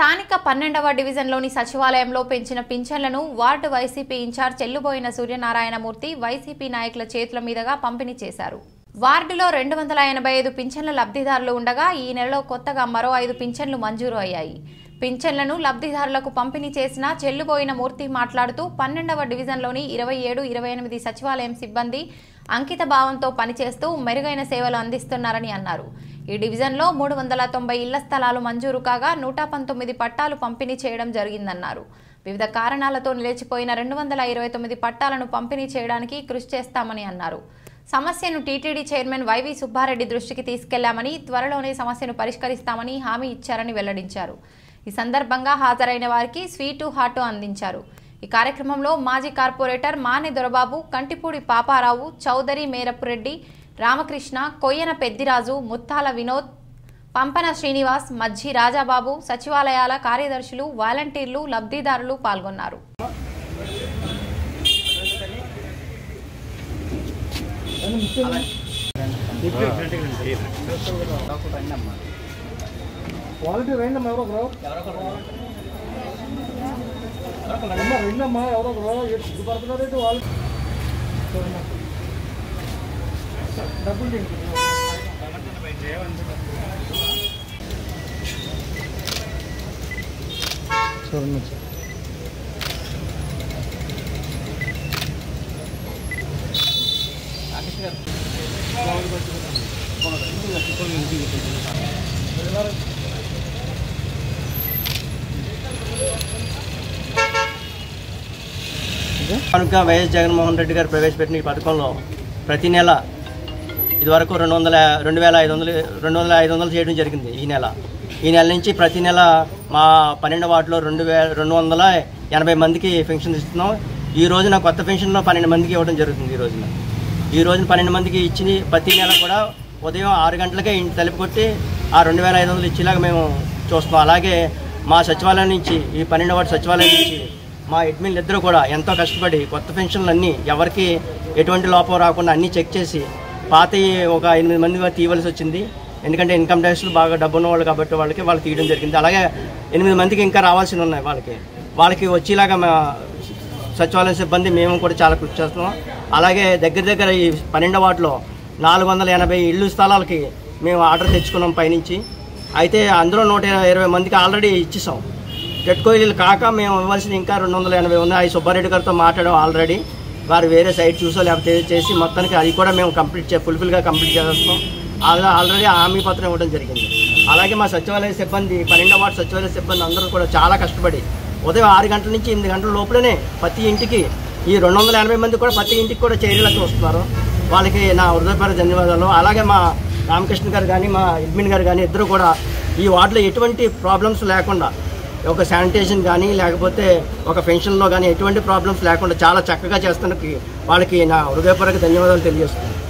స్థానిక పన్నెండవ డివిజన్లోని సచివాలయంలో పెంచిన పింఛన్లను ward YCP incharge Chelluboina Suryanarayanamurthy YCP నాయకుల చేతుల మీదుగా పంపిణీ చేశారు వార్డులో రెండు వందల ఎనభై ఐదు పింఛన్ల లబ్ధిదారులు ఉండగా ఈ నెలలో కొత్తగా మరో ఐదు పింఛన్లు మంజూరు అయ్యాయి పింఛన్లను లబ్ధిదారులకు పంపిణీ చేసిన చెల్లుబోయిన మూర్తి మాట్లాడుతూ పన్నెండవ డివిజన్లోని ఇరవై ఏడు ఇరవై ఎనిమిది సచివాలయం సిబ్బంది అంకిత భావంతో పనిచేస్తూ మెరుగైన సేవలు అందిస్తున్నారని అన్నారు ఈ డివిజన్లో మూడు వందల తొంభై ఇళ్ల స్థలాలు మంజూరు కాగా నూట పంతొమ్మిది పట్టాలు పంపిణీ చేయడం జరిగిందన్నారు వివిధ కారణాలతో నిలిచిపోయిన రెండు వందల ఇరవై తొమ్మిది పట్టాలను పంపిణీ చేయడానికి కృషి చేస్తామని అన్నారు సమస్యను టీటీడీ చైర్మన్ వైవి సుబ్బారెడ్డి దృష్టికి తీసుకెళ్లామని త్వరలోనే సమస్యను పరిష్కరిస్తామని హామీ ఇచ్చారని వెల్లడించారు ఈ సందర్భంగా హాజరైన వారికి స్వీటు హాటు అందించారు ఈ కార్యక్రమంలో మాజీ కార్పొరేటర్ మానె దొరబాబు కంటిపూడి పాపారావు చౌదరి మేరపురెడ్డి రామకృష్ణ కొయ్యన పెద్దిరాజు ముత్తాల వినోద్ పంపన శ్రీనివాస్ మజ్జి రాజాబాబు సచివాలయాల కార్యదర్శులు వాలంటీర్లు లబ్ధిదారులు పాల్గొన్నారు క్వాలిటీ రండమ్మా ఎవరో ఒకరు అమ్మా రండమ్మా ఎవరో ఒకరు ఏడు సిగ్గుపడుతున్నారేంటి వాళ్ళు డబ్బులు తింటు చూడండి సార్ కనుక వైఎస్ జగన్మోహన్ రెడ్డి గారు ప్రవేశపెట్టిన ఈ పథకంలో ప్రతి నెల ఇదివరకు రెండు వందల రెండు వేల ఐదు వందలు రెండు వందల ఐదు వందలు చేయడం జరిగింది ఈ నెల ఈ నెల నుంచి ప్రతి నెల మా పన్నెండు వార్డులో రెండు వే రెండు వందల ఎనభై మందికి పెన్షన్ ఇస్తున్నాం ఈ రోజున కొత్త పెన్షన్లో పన్నెండు మందికి ఇవ్వడం జరుగుతుంది ఈ రోజున ఈ రోజున పన్నెండు మందికి ఇచ్చి ప్రతి నెల కూడా ఉదయం ఆరు గంటలకే ఇంటి తలుపు కొట్టి ఆ రెండు వేల ఐదు వందలు ఇచ్చేలాగా మేము చూస్తున్నాం అలాగే మా సచివాలయం నుంచి ఈ పన్నెండు వార్డు సచివాలయం నుంచి మా అడ్మిన్లు ఇద్దరు కూడా ఎంతో కష్టపడి కొత్త పెన్షన్లు అన్నీ ఎవరికి ఎటువంటి లోపం రాకుండా అన్నీ చెక్ చేసి పాత ఒక ఎనిమిది మంది వరకు తీయవలసి వచ్చింది ఎందుకంటే ఇన్కమ్ ట్యాక్స్లు బాగా డబ్బు ఉన్న వాళ్ళు కాబట్టి వాళ్ళకి వాళ్ళు తీయడం జరిగింది అలాగే ఎనిమిది మందికి ఇంకా రావాల్సి ఉన్నాయి వాళ్ళకి వాళ్ళకి వచ్చేలాగా మా సచివాలయం సిబ్బంది మేము కూడా చాలా కృషి చేస్తున్నాం అలాగే దగ్గర దగ్గర ఈ పన్నెండవ వార్డులో నాలుగు వందల ఎనభై ఇళ్ళు స్థలాలకి మేము ఆర్డర్ తెచ్చుకున్నాం పైనుంచి అయితే అందులో నూట ఇరవై మందికి ఆల్రెడీ ఇచ్చేసాం జట్కో ఇల్లు కాక మేము ఇవ్వాల్సింది ఇంకా రెండు వందల ఎనభై ఉంది అవి సుబ్బారెడ్డి గారితో మాట్లాడాం ఆల్రెడీ వారు వేరే సైట్ చూసో లేకపోతే ఏదో చేసి మొత్తానికి అది కూడా మేము కంప్లీట్ చే ఫుల్ఫిల్గా కంప్లీట్ చేస్తాం అలా ఆల్రెడీ హామీ పత్రం ఇవ్వడం జరిగింది అలాగే మా సచివాలయ సిబ్బంది పన్నెండవ వార్డు సచివాలయ సిబ్బంది అందరూ కూడా చాలా కష్టపడి ఉదయం ఆరు గంటల నుంచి ఎనిమిది గంటల లోపలనే ప్రతి ఇంటికి ఈ రెండు వందల ఎనభై మంది కూడా ప్రతి ఇంటికి కూడా చర్యలకు వస్తున్నారు వాళ్ళకి నా హృదయపూర్వక ధన్యవాదాలు అలాగే మా రామకృష్ణ గారు కానీ మా అడ్మిన్ గారు కానీ ఇద్దరు కూడా ఈ వార్డులో ఎటువంటి ప్రాబ్లమ్స్ లేకుండా ఒక శానిటేషన్ కానీ లేకపోతే ఒక పెన్షన్లో కానీ ఎటువంటి ప్రాబ్లమ్స్ లేకుండా చాలా చక్కగా చేస్తున్నకి వాళ్ళకి నా హృదయపూర్వక ధన్యవాదాలు తెలియజేస్తున్నాను